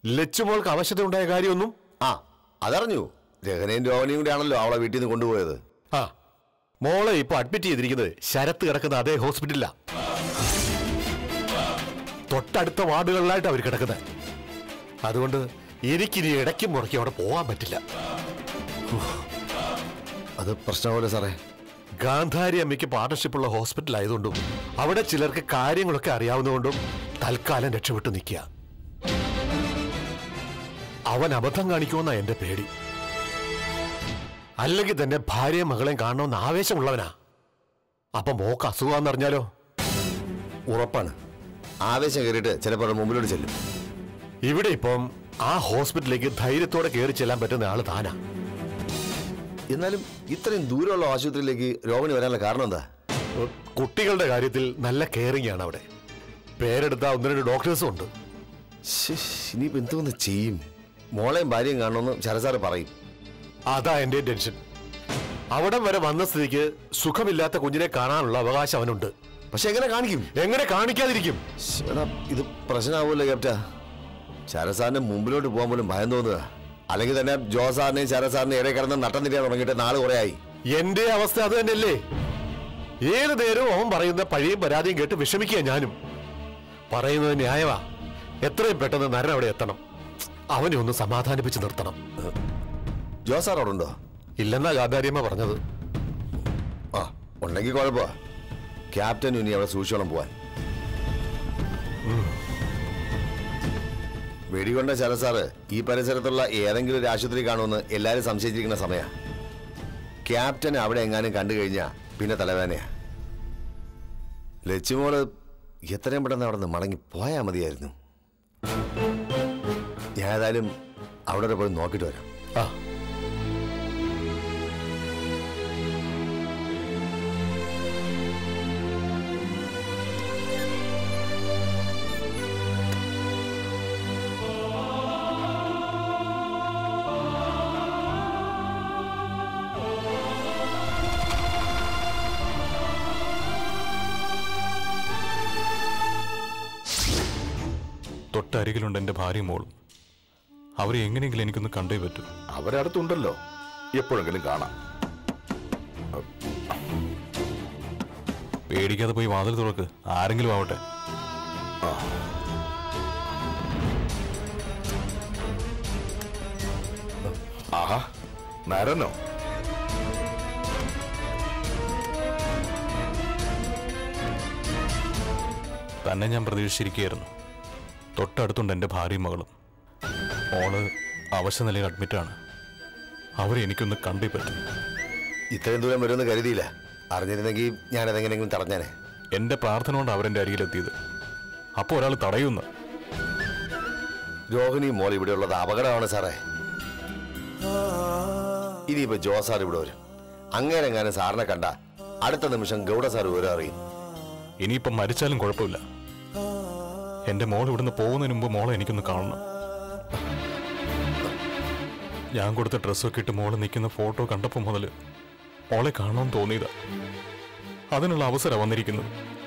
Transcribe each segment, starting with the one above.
ലച്ചുമോൾക്ക് അവശത ഉണ്ടായ കാര്യമൊന്നും ആ അതറിഞ്ഞു രഹനയും രോഹനയും കൂടിയാണല്ലോ അവളെ വീട്ടിൽ നിന്ന് കൊണ്ടുപോയത് ആ മോളെ ഇപ്പൊ അഡ്മിറ്റ് ചെയ്തിരിക്കുന്നത് ശരത്ത് കിടക്കുന്ന അതേ ഹോസ്പിറ്റലിലാ തൊട്ടടുത്ത വാർഡുകളിലായിട്ട് അവർ കിടക്കുന്നത് അതുകൊണ്ട് എനിക്കിനി ഇടയ്ക്കും മുറയ്ക്കും അവിടെ പോകാൻ പറ്റില്ല അത് പ്രശ്നമല്ലേ സാറേ ഗാന്ധാരി അമ്മയ്ക്ക് പാർട്ണർഷിപ്പുള്ള ഹോസ്പിറ്റൽ ആയതുകൊണ്ടും അവിടെ ചിലർക്ക് കാര്യങ്ങളൊക്കെ അറിയാവുന്നതുകൊണ്ടും തൽക്കാലം രക്ഷപ്പെട്ടു നിൽക്കുക അവൻ അബദ്ധം കാണിക്കുമെന്നാ എന്റെ പേടി അല്ലെങ്കിൽ തന്നെ ഭാര്യയും മകളെയും കാണണമെന്ന് ആവേശമുള്ളവനാ അപ്പൊ മോക്ക് അസുഖമാണെന്നറിഞ്ഞാലോ ഉറപ്പാണ് ആവേശം കയറിയിട്ട് ചിലപ്പോൾ മുമ്പിലോട്ട് ചെല്ലും ഇവിടെ ഇപ്പം ആ ഹോസ്പിറ്റലിലേക്ക് ധൈര്യത്തോടെ കയറി ചെല്ലാൻ പറ്റുന്ന ആള് താനാ എന്നാലും ഇത്രയും ദൂരമുള്ള ആശുപത്രിയിലേക്ക് രോഹിണി വരാനുള്ള കാരണം എന്താ കുട്ടികളുടെ കാര്യത്തിൽ നല്ല കെയറിംഗ് ആണ് അവിടെ പേരെടുത്ത ഒന്ന് രണ്ട് ഡോക്ടേഴ്സും ഉണ്ട് ശ്ശേ, ഇനിയിപ്പോ എന്തോന്ന് ചെയ്യും മോളെയും ഭാര്യയും കാണണമെന്ന് ശരസാറ് പറയും അതാ എന്റെ ടെൻഷൻ അവിടം വരെ വന്ന സ്ഥിതിക്ക് സുഖമില്ലാത്ത കുഞ്ഞിനെ കാണാനുള്ള അവകാശം അവനുണ്ട് പക്ഷെ എങ്ങനെ കാണിക്കും എങ്ങനെ കാണിക്കാതിരിക്കും ശ്ശ്, എടാ, ഇത് പ്രശ്നമാവൂല്ലോ ക്യാപ്റ്റ ശരസാറിന്റെ മുമ്പിലോട്ട് പോകാൻ പോലും ഭയം തോന്നുക അല്ലെങ്കിൽ തന്നെ ജോസാറിനെയും ശരസാറിനെയും ഇടയിൽ കിടന്ന് നട്ടം തിരിയാൻ തുടങ്ങിയിട്ട് നാള് കുറെ ആയി എന്റെ അവസ്ഥ അത് തന്നെയല്ലേ ഏത് നേരവും അവൻ പറയുന്ന പഴിയും പരാതിയും കേട്ട് വിഷമിക്കുക ഞാനും പറയുന്നത് ന്യായമാ എത്രയും പെട്ടെന്ന് നരൻ അവിടെ എത്തണം അവനെ ഒന്ന് സമാധാനിപ്പിച്ച് നിർത്തണം ജോസാർ അവിടെ ഉണ്ടോ ഇല്ലെന്നാ ഗാന്ധാരിയമ്മ പറഞ്ഞത് ആ ഉണ്ടെങ്കിൽ കുഴപ്പമാ ക്യാപ്റ്റൻ ഇനി അവിടെ സൂക്ഷിച്ചോളം പോവാൻ വെടികൊണ്ട ശരസാറ് ഈ പരിസരത്തുള്ള ഏതെങ്കിലും ഒരു ആശുപത്രി കാണുമെന്ന് എല്ലാരും സംശയിച്ചിരിക്കുന്ന സമയ ക്യാപ്റ്റൻ അവിടെ എങ്ങാനും കണ്ടു കഴിഞ്ഞാ പിന്നെ തലവേദനയാ ലച്ചുമോള് എത്രയും പെട്ടെന്ന് അവിടെ നിന്ന് മടങ്ങി പോയാ മതിയായിരുന്നു ഞാൻ ഏതായാലും അവിടെ വരെ പോയി നോക്കിയിട്ട് വരാം ആ തൊട്ടരികിലുണ്ട് എൻ്റെ ഭാര്യയും മോളും അവരെ എങ്ങനെയെങ്കിലും എനിക്കൊന്ന് കണ്ടേ പറ്റൂ അവരടുത്തുണ്ടല്ലോ എപ്പോഴെങ്കിലും കാണാം പേടിക്കാതെ പോയി വാതിൽ തുറക്ക് ആരെങ്കിലും ആവട്ടെ ആഹാ നരനോ തന്നെ ഞാൻ പ്രതീക്ഷിച്ചിരിക്കുകയായിരുന്നു തൊട്ടടുത്തുണ്ട് എൻ്റെ ഭാര്യയും മകളും മോള് അവശ നിലയിൽ അഡ്മിറ്റാണ് അവരെ എനിക്കൊന്ന് കണ്ടേ പറ്റും ഇത്രയും ദൂരം വരുമെന്ന് കരുതിയില്ല അറിഞ്ഞിരുന്നെങ്കിൽ ഞാൻ അതെങ്ങനെയെങ്കിലും തടഞ്ഞേനെ എൻ്റെ പ്രാർത്ഥന കൊണ്ട് അവരെൻ്റെ അരികിലെത്തിയത് അപ്പോൾ ഒരാൾ തടയുന്നു രോഹിണി മോൾ ഇവിടെ ഉള്ളത് അപകടമാണ് സാറേ ഇനിയിപ്പോ ജോ സാർ ഇവിടെ വരും അങ്ങേരെങ്ങാനും സാറിനെ കണ്ട അടുത്ത നിമിഷം ഗൗഡ സാർ വിവരം അറിയും ഇനിയിപ്പം മരിച്ചാലും കുഴപ്പമില്ല എൻ്റെ മോൾ ഇവിടുന്ന് പോകുന്നതിന് മുമ്പ് മോളെ എനിക്കൊന്ന് കാണണം ഞാൻ കൊടുത്ത ഡ്രസ്സൊക്കെ ഇട്ട് മോള് നിൽക്കുന്ന ഫോട്ടോ കണ്ടപ്പോൾ മുതൽ മോളെ കാണണമെന്ന് തോന്നിയതാ അതിനുള്ള അവസരം വന്നിരിക്കുന്നത്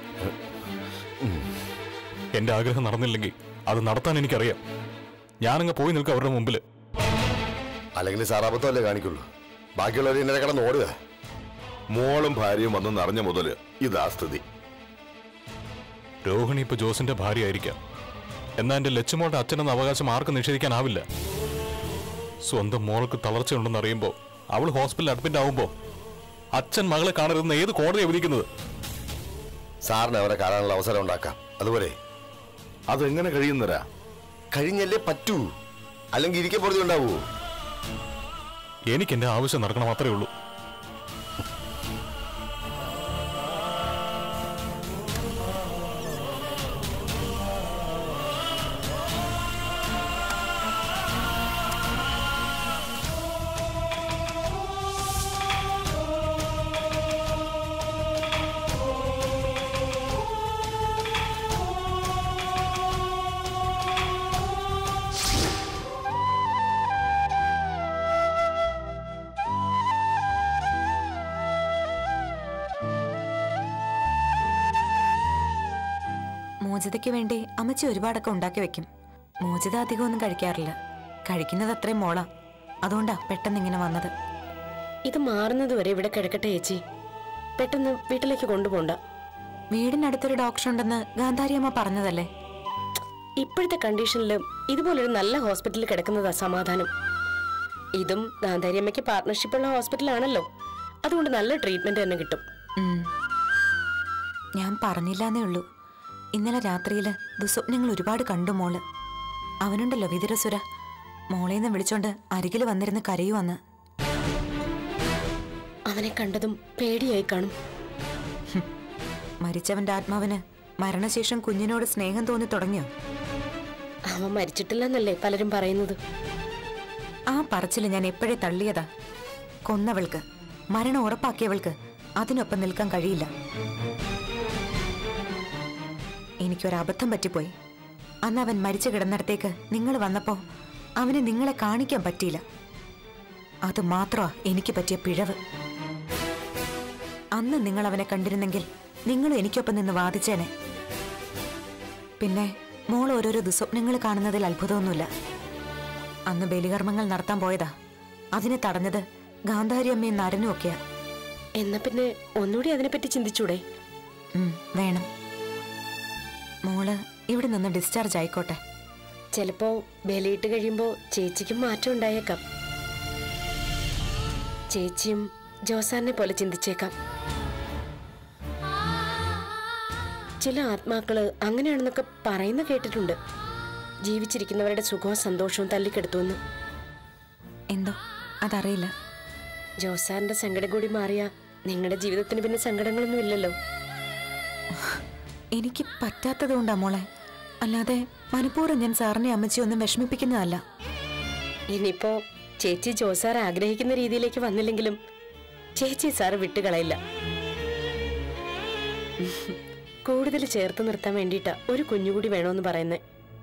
എന്റെ ആഗ്രഹം നടന്നില്ലെങ്കിൽ അത് നടത്താൻ എനിക്കറിയാം ഞാനങ്ങ് പോയി നിൽക്കുക അവരുടെ മുമ്പിൽ അല്ലെങ്കിൽ സാർ അബദ്ധമല്ലേ കാണിക്കുള്ളൂ ബാക്കിയുള്ളവർ ഇന്നലെ കിടന്ന് ഓടുക മോളും ഭാര്യയും വന്ന് നിറഞ്ഞ മുതല് ഇതാ സ്ഥിതി രോഹിണി ഇപ്പൊ ജോസിന്റെ ഭാര്യയായിരിക്കാം എന്നാൽ എന്റെ ലച്ചുമോളുടെ അച്ഛനെന്ന അവകാശം ആർക്കും നിഷേധിക്കാനാവില്ല സ്വന്തം മോൾക്ക് തളർച്ചയുണ്ടെന്ന് അറിയുമ്പോൾ അവൾ ഹോസ്പിറ്റലിൽ അഡ്മിറ്റ് ആവുമ്പോൾ അച്ഛൻ മകളെ കാണരുതെന്ന് ഏത് കോടതിയാണ് വിധിക്കുന്നത് സാറിന് അവരെ കാണാനുള്ള അവസരം ഉണ്ടാക്കാം അതുപോലെ അതെങ്ങനെ കഴിയുന്നരാ കഴിഞ്ഞല്ലേ പറ്റൂ അല്ലെങ്കിൽ ഇരിക്കപ്പെടുത്തി ഉണ്ടാവൂ എനിക്ക് എന്റെ ആവശ്യം നടക്കണം മാത്രമേ ഉള്ളൂ മോചിതയ്ക്ക് വേണ്ടി അമ്മച്ചി ഒരുപാടൊക്കെ ഉണ്ടാക്കി വെക്കും മോചിത അധികമൊന്നും കഴിക്കാറില്ല കഴിക്കുന്നത് അത്രയും മോളാ അതുകൊണ്ടാ പെട്ടെന്ന് ഇങ്ങനെ വന്നത് ഇത് മാറുന്നത് വരെ ഇവിടെ കിടക്കട്ടെ ചേച്ചി പെട്ടെന്ന് വീട്ടിലേക്ക് കൊണ്ടുപോണ്ട വീടിനടുത്തൊരു ഡോക്ടർ ഉണ്ടെന്ന് ഗാന്ധാരിയമ്മ പറഞ്ഞതല്ലേ ഇപ്പോഴത്തെ കണ്ടീഷനിൽ ഇതുപോലൊരു നല്ല ഹോസ്പിറ്റലിൽ കിടക്കുന്നതാ സമാധാനം ഇതും ഗാന്ധാരിയമ്മയ്ക്ക് പാർട്ട്ണർഷിപ്പുള്ള ഹോസ്പിറ്റലാണല്ലോ അതുകൊണ്ട് നല്ല ട്രീറ്റ്മെന്റ് തന്നെ കിട്ടും ഉം. ഞാൻ പറഞ്ഞില്ലാന്നേ ഉള്ളൂ ഇന്നലെ രാത്രിയിൽ ദുസ്വപ്നങ്ങൾ ഒരുപാട് കണ്ടു മോള് അവനുണ്ടല്ലോ വിതിരസുര മോളേന്ന് വിളിച്ചോണ്ട് അരികിൽ വന്നിരുന്ന് കരയുവന്ന് അവനെ കണ്ടതും പേടിയായി കാണും മരിച്ചവന്റെ ആത്മാവിന് മരണശേഷം കുഞ്ഞിനോട് സ്നേഹം തോന്നി തുടങ്ങിയോ അവൻ മരിച്ചിട്ടില്ലെന്നല്ലേ പലരും പറയുന്നത് ആ പറച്ചില് ഞാൻ എപ്പോഴേ തള്ളിയതാ കൊന്നവൾക്ക് മരണം ഉറപ്പാക്കിയവൾക്ക് അതിനൊപ്പം നിൽക്കാൻ കഴിയില്ല എനിക്കൊരബദ്ധം പറ്റിപ്പോയി അന്ന് അവൻ മരിച്ചു കിടന്നിടത്തേക്ക് നിങ്ങൾ വന്നപ്പോ അവന് നിങ്ങളെ കാണിക്കാൻ പറ്റിയില്ല അത് മാത്രമാ എനിക്ക് പറ്റിയ പിഴവ് അന്ന് നിങ്ങൾ അവനെ കണ്ടിരുന്നെങ്കിൽ നിങ്ങളും എനിക്കൊപ്പം നിന്ന് വാദിച്ചേനെ പിന്നെ മോൾ ഓരോരോ ദുസ്വപ്നങ്ങൾ കാണുന്നതിൽ അത്ഭുതമൊന്നുമില്ല അന്ന് ബലികർമ്മങ്ങൾ നടത്താൻ പോയതാ അതിനെ തടഞ്ഞത് ഗാന്ധാരി അമ്മയും നരനും ഒക്കെയാ എന്നാ പിന്നെ ഒന്നുകൂടി അതിനെപ്പറ്റി ചിന്തിച്ചൂടെ ഉം, വേണം മോള് ഇവിടെ നിന്ന് ഡിസ്ചാർജ് ആയിക്കോട്ടെ ചിലപ്പോ ബലിയിട്ട് കഴിയുമ്പോ ചേച്ചിക്കും മാറ്റം ഉണ്ടായേക്കാം ചേച്ചിയും ജോസാറിനെ പോലെ ചിന്തിച്ചേക്കാം ചില ആത്മാക്കള് അങ്ങനെയാണെന്നൊക്കെ പറയുന്ന കേട്ടിട്ടുണ്ട് ജീവിച്ചിരിക്കുന്നവരുടെ സുഖവും സന്തോഷവും തല്ലിക്കെടുത്തുവെന്ന് എന്തോ അതറിയില്ല ജോസാറിന്റെ സങ്കടം കൂടി മാറിയ നിങ്ങളുടെ ജീവിതത്തിന് പിന്നെ സങ്കടങ്ങളൊന്നും ഇല്ലല്ലോ എനിക്ക് പറ്റാത്തത് കൊണ്ടാ മോളെ അല്ലാതെ മനഃപൂർവ്വം ഞാൻ സാറിനെ അമ്മച്ചി ഒന്നും വിഷമിപ്പിക്കുന്നതല്ല ഇനിയിപ്പോ ചേച്ചി ജോസാർ ആഗ്രഹിക്കുന്ന രീതിയിലേക്ക് വന്നില്ലെങ്കിലും ചേച്ചി സാറ് വിട്ടുകളയില്ല കൂടുതൽ ചേർത്ത് നിർത്താൻ വേണ്ടിയിട്ടാ ഒരു കുഞ്ഞുകൂടി വേണമെന്ന് പറയുന്നേ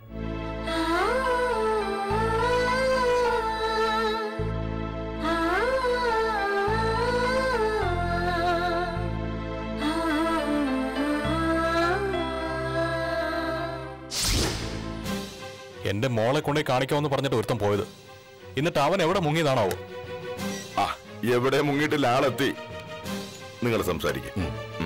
എന്റെ മോളെ കൊണ്ടേ കാണിക്കാമെന്ന് പറഞ്ഞിട്ട് ഒരുത്തം പോയത് എന്നിട്ട് അവൻ എവിടെ മുങ്ങിയതാണാവോ ആ എവിടെ മുങ്ങിയിട്ടില്ല ആളെത്തി നിങ്ങൾ സംസാരിക്കും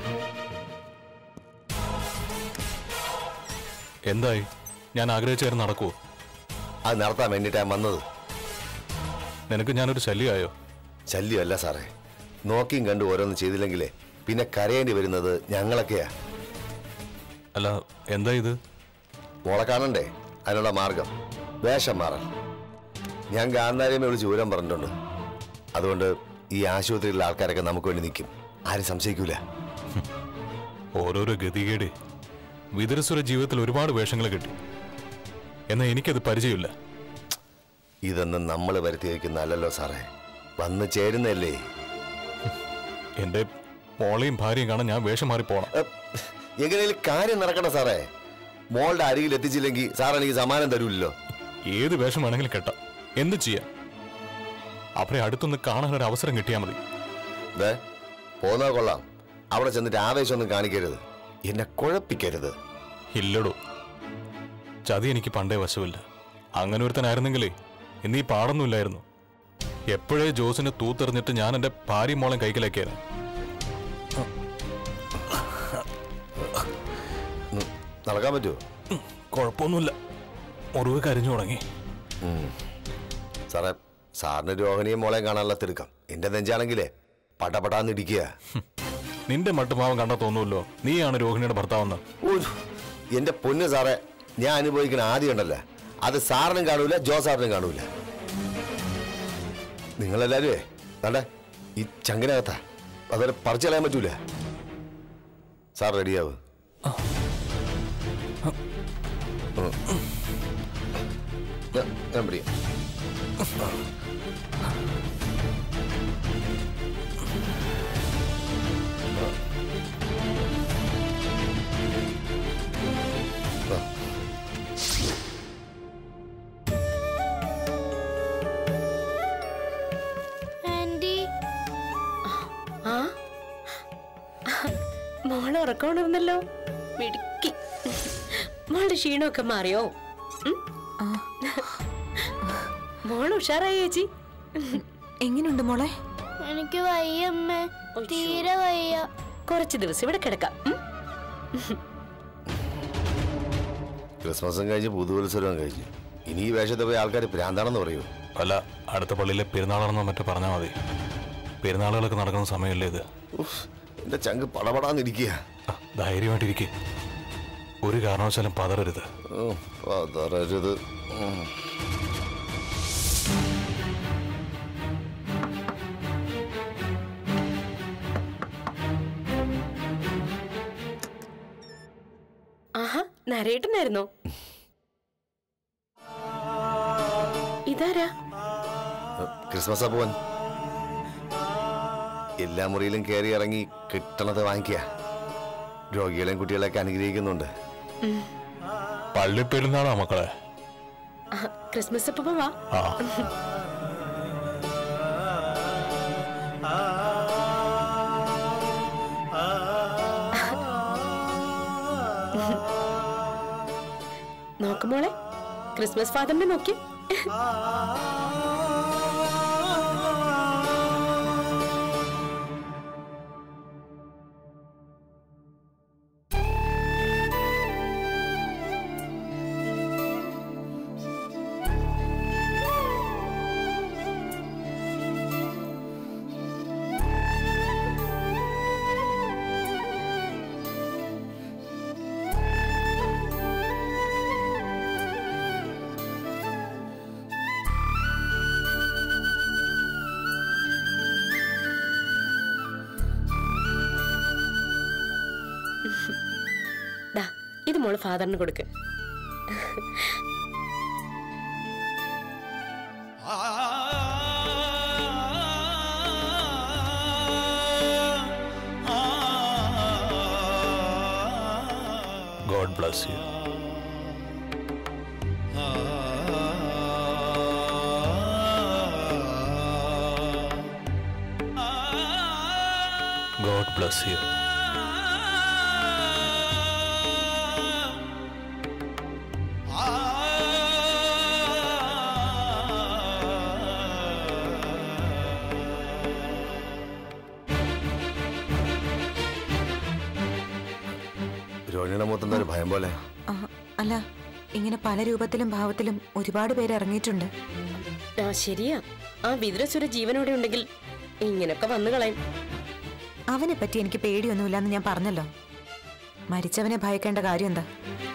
എന്തായി ഞാൻ ആഗ്രഹിച്ചായിരുന്നു നടക്കുവോ അത് നടത്താൻ വേണ്ടിയിട്ടാണ് വന്നത് നിനക്ക് ഞാനൊരു ശല്യമായോ ശല്യമല്ല സാറേ നോക്കിയും കണ്ട് ഓരോന്ന് ചെയ്തില്ലെങ്കിലേ പിന്നെ കരയേണ്ടി വരുന്നത് ഞങ്ങളൊക്കെയാ അല്ല എന്താ ഇത് മോളെ കാണണ്ടേ അതിനുള്ള മാർഗം വേഷം മാറാൻ ഞാൻ ഗാന്ധാരിയമ്മ വിളിച്ച് വിവരം പറഞ്ഞിട്ടുണ്ട് അതുകൊണ്ട് ഈ ആശുപത്രിയിലുള്ള ആൾക്കാരൊക്കെ നമുക്ക് വേണ്ടി നിൽക്കും ആരും സംശയിക്കൂല ഓരോരോ ഗതികേട് വിതരസുര ജീവിതത്തിൽ ഒരുപാട് വേഷങ്ങൾ കിട്ടി എന്നാൽ എനിക്കത് പരിചയമില്ല ഇതൊന്നും നമ്മൾ വരുത്തി വയ്ക്കുന്നതല്ലല്ലോ സാറേ വന്ന് ചേരുന്നല്ലേ എന്റെ മോളെയും ഭാര്യയും കാണാൻ ഞാൻ വേഷം മാറി പോണം എങ്ങനെയും കാര്യം നടക്കണ്ട സാറേ മോളുടെ അരികിൽ എത്തിച്ചില്ലെങ്കിൽ സാർ എനിക്ക് സമ്മാനം തരൂല്ലോ ഏത് വേഷം വേണമെങ്കിലും കെട്ടാം എന്ത് ചെയ്യാം അവരെ അടുത്തൊന്ന് കാണാൻ ഒരു അവസരം കിട്ടിയാൽ മതി ദേ പോന്നാ കൊള്ളാം അവിടെ ചെന്നിട്ട് ആവേശമൊന്നും കാണിക്കരുത് എന്നെ കുഴപ്പിക്കരുത് ഇല്ലടോ ചതി എനിക്ക് പണ്ടേ വശമില്ല അങ്ങനെ ഒരുത്തനായിരുന്നെങ്കിലേ ഇന്നീ പാടൊന്നുമില്ലായിരുന്നു എപ്പോഴേ ജോസിനെ തൂത്തെറിഞ്ഞിട്ട് ഞാൻ എന്റെ ഭാര്യ മോളെ കൈക്കലാക്കിയായിരുന്നു ഉം, നടക്കാൻ പറ്റുമോ കുഴപ്പമൊന്നുമില്ല മുറിവ് കരിഞ്ഞു തുടങ്ങി സാറേ സാറിന് രോഹിണിയും മോളെയും കാണാനുള്ള തിടുക്കം എന്റെ നെഞ്ചാണെങ്കിലേ പടപടാന്ന് ഇടിക്കുക നിന്റെ മട്ടുമാവൻ കണ്ടാ തോന്നുമല്ലോ നീയാണ് രോഹിണിയുടെ ഭർത്താവെന്ന് ഉയ്യ്, എന്റെ പൊന്ന് സാറേ ഞാൻ അനുഭവിക്കുന്ന ആദ്യം ഉണ്ടല്ലോ അത് സാറിനും കാണൂല ജോ സാറിനും കാണൂല നിങ്ങളെല്ലാരുവേ കണ്ടേ ഈ ചങ്കിനകത്താ അതൊരു പറിച്ചു കളയാൻ പറ്റൂല സാർ റെഡിയാവ് ഞാൻ പിടിക്കാം ആന്റി ആ മോളെ ഉറക്കമുണർന്നല്ലോ മിടുക്കി മോളുടെ ക്ഷീണമൊക്കെ മാറിയോ ഉം? മോൾ ഉഷാറായി ചേച്ചി എങ്ങനെയുണ്ട് മോളെ എനിക്ക് വയ്യമ്മേ തീരെ വയ്യ കുറച്ച് ദിവസം ഇവിടെ കിടക്കാം ഉം? ക്രിസ്മസും കഴിഞ്ഞ് പുതുവത്സരവും കഴിഞ്ഞു ഇനി ഈ വേഷത്തെ പോയി ആൾക്കാർ ഭ്രാന്താണെന്ന് പറയൂ അല്ല അടുത്ത പള്ളിയിലെ പെരുന്നാളാണെന്നോ മറ്റോ പറഞ്ഞാൽ മതി പെരുന്നാളുകളൊക്കെ നടക്കുന്ന സമയമല്ലേ ഇത് ഉഫ്, എന്റെ ചങ്ക് പടപടാന്നിരിക്കുക ആ, ധൈര്യമായിട്ടിരിക്കെ ഒരു കാരണവശാലും പതറരുത് അതറരുത് ഉം. ആഹാ നരേട്ടനായിരുന്നോ ഇതാരാ ക്രിസ്മസ് അപ്പൂവൻ എല്ലാ മുറിയിലും കയറി ഇറങ്ങി കിട്ടണത് വാങ്ങിക്കുക രോഗികളെയും കുട്ടികളെയൊക്കെ അനുഗ്രഹിക്കുന്നുണ്ട് പള്ളി പെരുന്നാളാ മക്കളെ ആ, ക്രിസ്മസ് അപ്പ വാ ആ നോക്കുമോളെ ക്രിസ്മസ് ഫാദറിനെ നോക്കി ദാ ഇത് മോള് ഫാദറിന് കൊടുക്ക് God bless you God bless you രോഹിണിയുടെ മുഖത്തെന്താ ഒരു ഭയം പോലെ ആ, അല്ല ഇങ്ങനെ പല രൂപത്തിലും ഭാവത്തിലും ഒരുപാട് പേര് ഇറങ്ങിയിട്ടുണ്ട് ആ ശരിയാ ആ വിതുരസുര ജീവനോടെ ഉണ്ടെങ്കിൽ ഇങ്ങനൊക്കെ വന്നു കളയും അവനെ പറ്റി എനിക്ക് പേടിയൊന്നുമില്ലെന്ന് ഞാൻ പറഞ്ഞല്ലോ മരിച്ചവനെ ഭയക്കേണ്ട കാര്യം എന്താ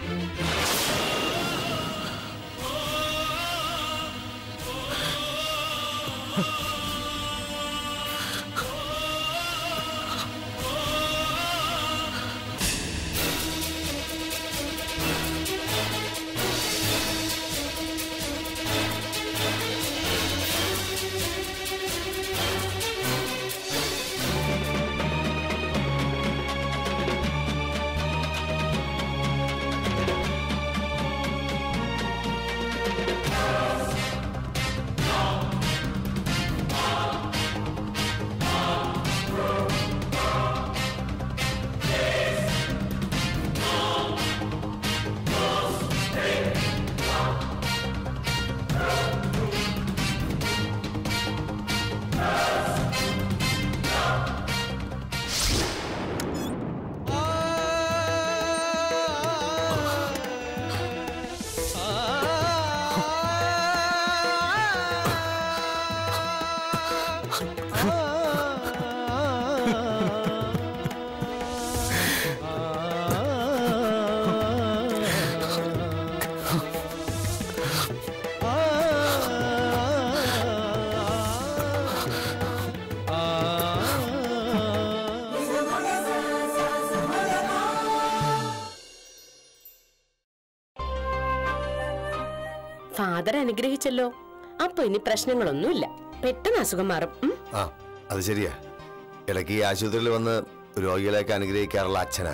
ഫാദർ അനുഗ്രഹിച്ചല്ലോ അപ്പൊ ഇനി പ്രശ്നങ്ങളൊന്നുമില്ല പെട്ടെന്ന് അസുഖം മാറും ഉം? ആ അത് ശരിയാ ഇടയ്ക്ക് ഈ ആശുപത്രിയിൽ വന്ന് രോഗികളെയൊക്കെ അനുഗ്രഹിക്കാറുള്ള അച്ഛനാ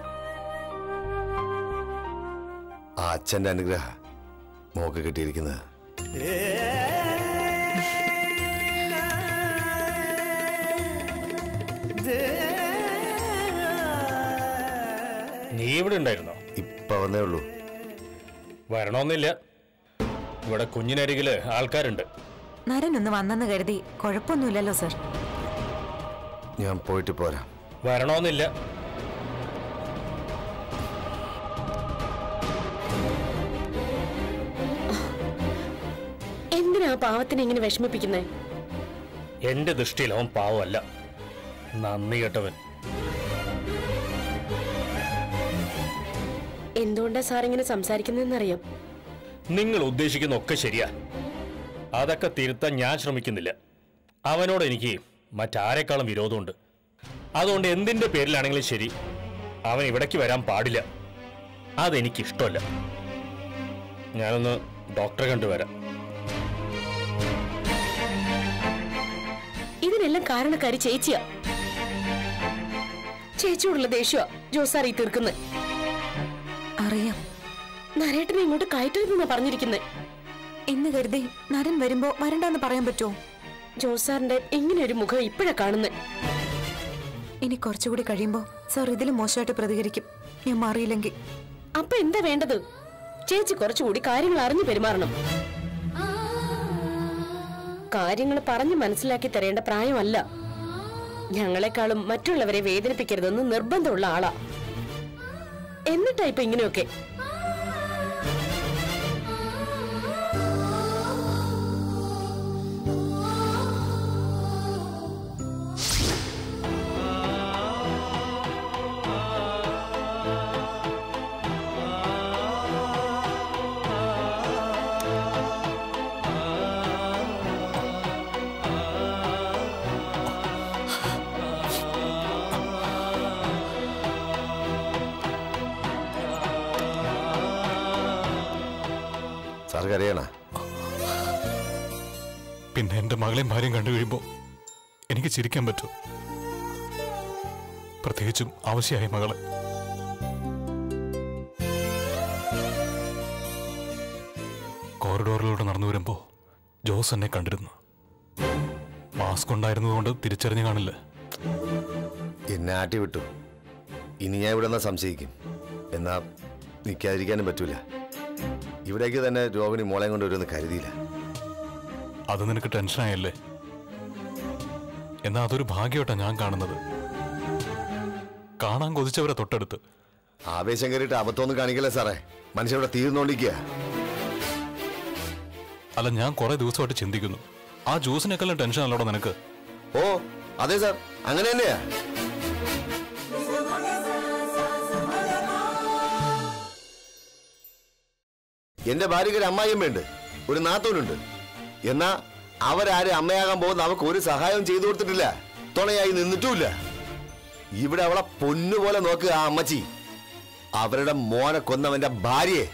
ആ അച്ഛന്റെ അനുഗ്രഹ മോക്ക് കിട്ടിയിരിക്കുന്നത് നീ ഇവിടെ ഉണ്ടായിരുന്നോ ഇപ്പൊ വന്നേ ഉള്ളൂ വരണമെന്നില്ല ഇവിടെ കുഞ്ഞിനരികില് ആൾക്കാരുണ്ട് നരൻ ഒന്ന് വന്നെന്ന് കരുതി കുഴപ്പമൊന്നുമില്ലല്ലോ സർ ഞാൻ പോയിട്ട് പോരാ വരണമെന്നില്ല എന്തിനാ ആ പാവത്തിനെ ഇങ്ങനെ വിഷമിപ്പിക്കുന്നേ എന്റെ ദൃഷ്ടിയിൽ അവൻ പാവമല്ല നന്ദി കേട്ടവൻ എന്തുകൊണ്ടാ സാർ ഇങ്ങനെ സംസാരിക്കുന്നതെന്നറിയാം നിങ്ങൾ ഉദ്ദേശിക്കുന്ന ഒക്കെ ശരിയാ അതൊക്കെ തിരുത്താൻ ഞാൻ ശ്രമിക്കുന്നില്ല അവനോട് എനിക്ക് മറ്റാരെക്കാളും വിരോധമുണ്ട് അതുകൊണ്ട് എന്തിന്റെ പേരിലാണെങ്കിലും ശരി അവൻ ഇവിടേക്ക് വരാൻ പാടില്ല അതെനിക്കിഷ്ടമല്ല ഞാനൊന്ന് ഡോക്ടറെ കണ്ടുവരാം ഇതിനെല്ലാം കാരണക്കാരി ചേച്ചിയാ ചേച്ചിയോടുള്ള ദേഷ്യ ജോസാർ ഈ തീർക്കുന്നത് അറിയാം നരേട്ടനെ ഇങ്ങോട്ട് കയറ്റരുതെന്നാ പറഞ്ഞിരിക്കുന്നത് എന്ന് കരുതി നരൻ വരുമ്പോ വരണ്ടെന്ന് പറയാൻ പറ്റുമോ ജോസാറിന്റെ ഇങ്ങനെ ഒരു മുഖം ഇപ്പോഴാ കാണുന്നത് ഇനി കുറച്ചുകൂടി കഴിയുമ്പോ സർ ഇതിലും മോശമായിട്ട് പ്രതികരിക്കും ഞാൻ മാറിയില്ലെങ്കിൽ അപ്പൊ എന്താ വേണ്ടത് ചേച്ചി കുറച്ചുകൂടി കാര്യങ്ങൾ അറിഞ്ഞു പെരുമാറണം കാര്യങ്ങൾ പറഞ്ഞു മനസ്സിലാക്കി തരേണ്ട പ്രായമല്ല ഞങ്ങളെക്കാളും മറ്റുള്ളവരെ വേദനിപ്പിക്കരുതെന്ന് നിർബന്ധമുള്ള ആളാ എന്നിട്ടാ ഇപ്പൊ ഇങ്ങനെയൊക്കെ സാർ കരയണ പിന്നെ എന്റെ മകളെയും ഭാര്യയും കണ്ടു കഴിയുമ്പോൾ എനിക്ക് ചിരിക്കാൻ പറ്റും പ്രത്യേകിച്ചും ആവശ്യമായ മകളെ കോറിഡോറിലൂടെ നടന്നു വരുമ്പോ ജോസ് എന്നെ കണ്ടിരുന്നു മാസ്ക് ഉണ്ടായിരുന്നതുകൊണ്ട് തിരിച്ചറിഞ്ഞു കാണില്ല എന്നെ ആട്ടി വിട്ടു ഇനി ഞാൻ ഇവിടെ നിന്നാ സംശയിക്കും എന്നാ നിൽക്കാതിരിക്കാനും പറ്റൂല ഇവിടേക്ക് തന്നെ രോഹിണി മോളെയും കൊണ്ട് വരുമെന്ന് കരുതിയില്ല അത് നിനക്ക് ടെൻഷനായല്ലേ എന്നാ അതൊരു ഭാഗ്യമായിട്ടാ ഞാൻ കാണുന്നത് കാണാൻ കൊതിച്ചവരെ തൊട്ടടുത്ത് ആവേശം കയറിയിട്ട് അബദ്ധമൊന്നും കാണിക്കല്ലേ സാറേ മനുഷ്യൻ ഇവിടെ തീർന്നോണ്ടിരിക്കുക അല്ല ഞാൻ കുറെ ദിവസമായിട്ട് ചിന്തിക്കുന്നു ആ ജ്യൂസിനേക്കാളും ടെൻഷൻ അല്ലോടെ നിനക്ക് ഓ അതെ സാർ അങ്ങനെ തന്നെയാ എന്റെ ഭാര്യയ്ക്ക് ഒരു അമ്മായിയമ്മയുണ്ട് ഒരു നാത്തൂനുണ്ട് എന്നാ അവരാരും അമ്മയാകാൻ പോകുന്ന അവർക്ക് ഒരു സഹായവും ചെയ്തു കൊടുത്തിട്ടില്ല തുണയായി നിന്നിട്ടുമില്ല ഇവിടെ അവളെ പൊന്നുപോലെ നോക്കുക ആ അമ്മച്ചി അവരുടെ മോനെ കൊന്നവന്റെ ഭാര്യയെ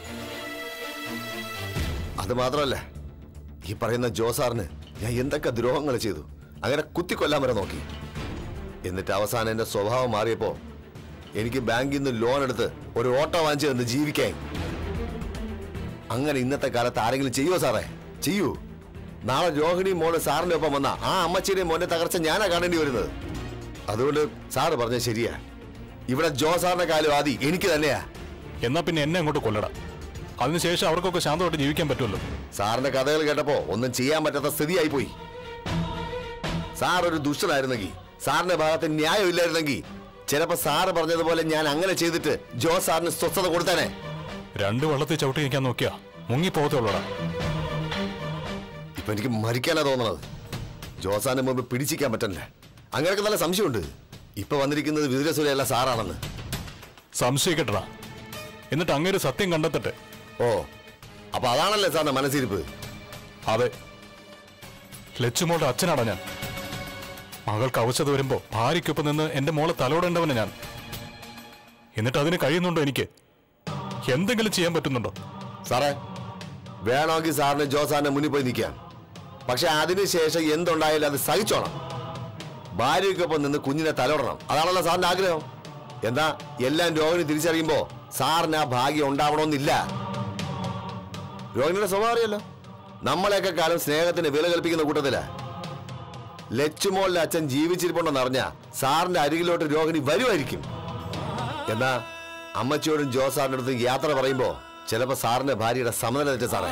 അത് മാത്രമല്ല ഈ പറയുന്ന ജോസാറിന് ഞാൻ എന്തൊക്കെ ദ്രോഹങ്ങൾ ചെയ്തു അങ്ങനെ കുത്തിക്കൊല്ലാൻ വരെ നോക്കി എന്നിട്ട് അവസാനം എന്റെ സ്വഭാവം മാറിയപ്പോ എനിക്ക് ബാങ്കിൽ നിന്ന് ലോൺ എടുത്ത് ഒരു ഓട്ടോ വാങ്ങിച്ചു തന്ന് ജീവിക്കാൻ അങ്ങനെ ഇന്നത്തെ കാലത്ത് ആരെങ്കിലും ചെയ്യുമോ സാറേ ചെയ്യൂ നാളെ രോഹിണി മോള് സാറിന്റെ ഒപ്പം വന്ന ആ അമ്മച്ചിയുടെയും മോന്റെ തകർച്ച ഞാനാ കാണേണ്ടി വരുന്നത് അതുകൊണ്ട് സാറ് പറഞ്ഞത് ശരിയാ ഇവിടെ ജോ സാറിന്റെ കാലം ആദി എനിക്ക് തന്നെയാ എന്നാ പിന്നെ എന്നെ അങ്ങോട്ട് കൊല്ലട അതിനുശേഷം അവർക്കൊക്കെ ശാന്തമായിട്ട് ജീവിക്കാൻ പറ്റുമല്ലോ സാറിന്റെ കഥകൾ കേട്ടപ്പോ ഒന്നും ചെയ്യാൻ പറ്റാത്ത സ്ഥിതിയായി പോയി സാർ ഒരു ദുഷ്ടനായിരുന്നെങ്കിൽ സാറിന്റെ ഭാഗത്ത് ന്യായം ഇല്ലായിരുന്നെങ്കിൽ ചിലപ്പോ സാറ് പറഞ്ഞതുപോലെ ഞാൻ അങ്ങനെ ചെയ്തിട്ട് ജോ സാറിന് സ്വസ്ഥത കൊടുത്തേനെ രണ്ട് വള്ളത്തിൽ ചവിട്ടി നിൽക്കാൻ നോക്കിയാ മുങ്ങിപ്പോകത്തുള്ളടാ ഇപ്പൊ എനിക്ക് മരിക്കാനാ തോന്നണത് ജോസാന്റെ മുമ്പ് പിടിച്ചിക്കാൻ പറ്റണില്ല അങ്ങനെയൊക്കെ നല്ല സംശയമുണ്ട് ഇപ്പൊ വന്നിരിക്കുന്നത് വിതുരസുരയല്ല സാറാണെന്ന് സംശയിക്കട്ടടാ എന്നിട്ട് അങ്ങേര് സത്യം കണ്ടെത്തട്ടെ ഓ അപ്പൊ അതാണല്ലേ സാറിന്റെ മനസ്സിരിപ്പ് അതെ ലച്ചുമോളുടെ അച്ഛനാടാ ഞാൻ മകൾക്ക് അവശത വരുമ്പോ ഭാര്യയ്ക്കൊപ്പം നിന്ന് എന്റെ മോളെ തലോടേണ്ടവനെ ഞാൻ എന്നിട്ട് അതിന് കഴിയുന്നുണ്ടോ എനിക്ക് എന്തെങ്കിലും ചെയ്യാൻ പറ്റുന്നുണ്ടോ സാറേ വേണമെങ്കിൽ സാറിന് ജോസാറിന്റെ മുന്നിൽ പോയി നിൽക്കാം പക്ഷെ അതിനുശേഷം എന്തുണ്ടായാലും അത് സഹിച്ചോണം ഭാര്യയ്ക്കൊപ്പം നിന്ന് കുഞ്ഞിനെ തലോടണം അതാണല്ലോ സാറിന്റെ ആഗ്രഹം എന്നാ എല്ലാം രോഹിണി തിരിച്ചറിയുമ്പോ സാറിന് ആ ഭാഗ്യം ഉണ്ടാവണമെന്നില്ല രോഹിണിയുടെ സ്വഭാവം അറിയല്ലോ നമ്മളെയൊക്കെ കാലം സ്നേഹത്തിന് വില കൽപ്പിക്കുന്ന കൂട്ടത്തിലാ ലച്ചുമോളിന്റെ അച്ഛൻ ജീവിച്ചിരിപ്പുണ്ടെന്ന് അറിഞ്ഞ സാറിന്റെ അരികിലോട്ട് രോഹിണി വരുമായിരിക്കും എന്നാ അമ്മച്ചിയോടും ജോ സാറിന്റെ അടുത്ത് യാത്ര പറയുമ്പോ ചിലപ്പോ സാറിന്റെ ഭാര്യയുടെ സമനില തെറ്റ സാറേ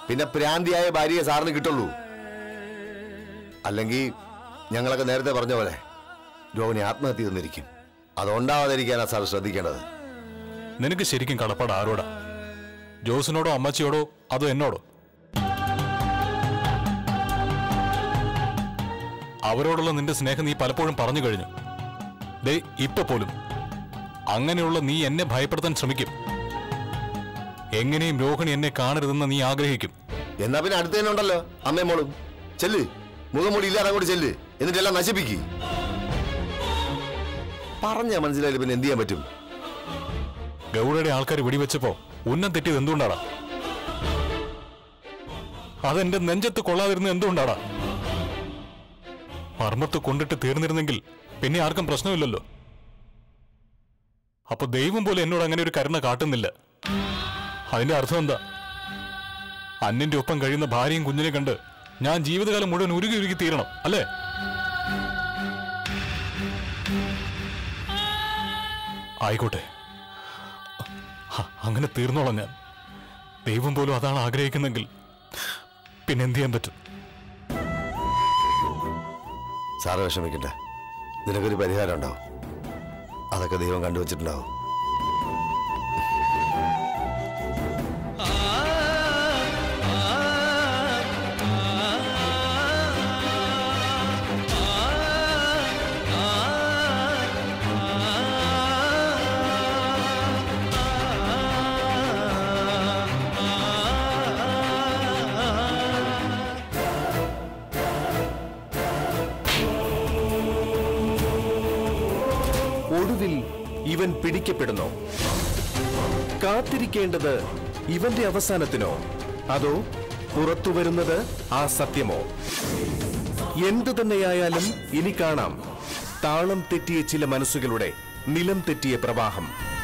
പിന്നെ പ്രാന്തിയായ ഭാര്യയെ സാറിന് കിട്ടുള്ളൂ അല്ലെങ്കിൽ ഞങ്ങളൊക്കെ നേരത്തെ പറഞ്ഞ പോലെ രോഹിണി ആത്മഹത്യ തന്നിരിക്കും അതുണ്ടാവാതിരിക്കാനാ സാർ ശ്രദ്ധിക്കേണ്ടത് നിനക്ക് ശരിക്കും കടപ്പാട് ആരോടാ ജോസിനോടോ അമ്മച്ചിയോടോ അതോ എന്നോടോ അവരോടുള്ള നിന്റെ സ്നേഹം നീ പലപ്പോഴും പറഞ്ഞു കഴിഞ്ഞു ദേ ഇപ്പൊ പോലും അങ്ങനെയുള്ള നീ എന്നെ ഭയപ്പെടുത്താൻ ശ്രമിക്കും എങ്ങനെയും രോഹിണി എന്നെ കാണരുതെന്ന് നീ ആഗ്രഹിക്കും എന്നാ പിന്നെ അടുത്ത് തന്നെ ഉണ്ടല്ലോ അമ്മയും മോളും ചെല്ല് മുഖംമൂടി ഇല്ലാതെ അങ്ങോട്ട് ചെല്ല് എന്നിട്ടെല്ലാം നശിപ്പിക്ക് പറഞ്ഞ മനസ്സിലായാലും പിന്നെ എന്ത് ചെയ്യാൻ പറ്റും ഗൗഡയുടെ ആൾക്കാർ വെടിവെച്ചപ്പോ ഉന്നം തെറ്റിയത് എന്തുകൊണ്ടാടാ അതെന്റെ നെഞ്ചത്ത് കൊള്ളാതിരുന്നത് എന്തുകൊണ്ടാടാ മർമ്മത്ത് കൊണ്ടിട്ട് തീർന്നിരുന്നെങ്കിൽ പിന്നെ ആർക്കും പ്രശ്നമില്ലല്ലോ അപ്പൊ ദൈവം പോലെ എന്നോട് അങ്ങനെ ഒരു കരുണ കാട്ടുന്നില്ല അതിന്റെ അർത്ഥം എന്താ അന്നിന്റെ ഒപ്പം കഴിയുന്ന ഭാര്യയും കുഞ്ഞിനെ കണ്ട് ഞാൻ ജീവിതകാലം മുഴുവൻ ഉരുകി ഉരുകി തീരണം അല്ലേ ആയിക്കോട്ടെ അ- അങ്ങനെ തീർന്നോളാം ഞാൻ ദൈവം പോലും അതാണ് ആഗ്രഹിക്കുന്നെങ്കിൽ പിന്നെ എന്ത് ചെയ്യാൻ പറ്റും സാറ് വിഷമിക്കട്ടെ നിനക്കൊരു പരിഹാരം ഉണ്ടാവും അതൊക്കെ ദൈവം കണ്ടുവച്ചിട്ടുണ്ടാവും ഒടുവിൽ ഇവൻ പിടിക്കപ്പെടുന്നു കാത്തിരിക്കേണ്ടത് ഇവന്റെ അവസാനത്തിനോ അതോ പുറത്തു വരുന്നത് ആ സത്യമോ എന്തു തന്നെയായാലും ഇനി കാണാം താളം തെറ്റിയ ചില മനസ്സുകളുടെ നിലം തെറ്റിയ പ്രവാഹം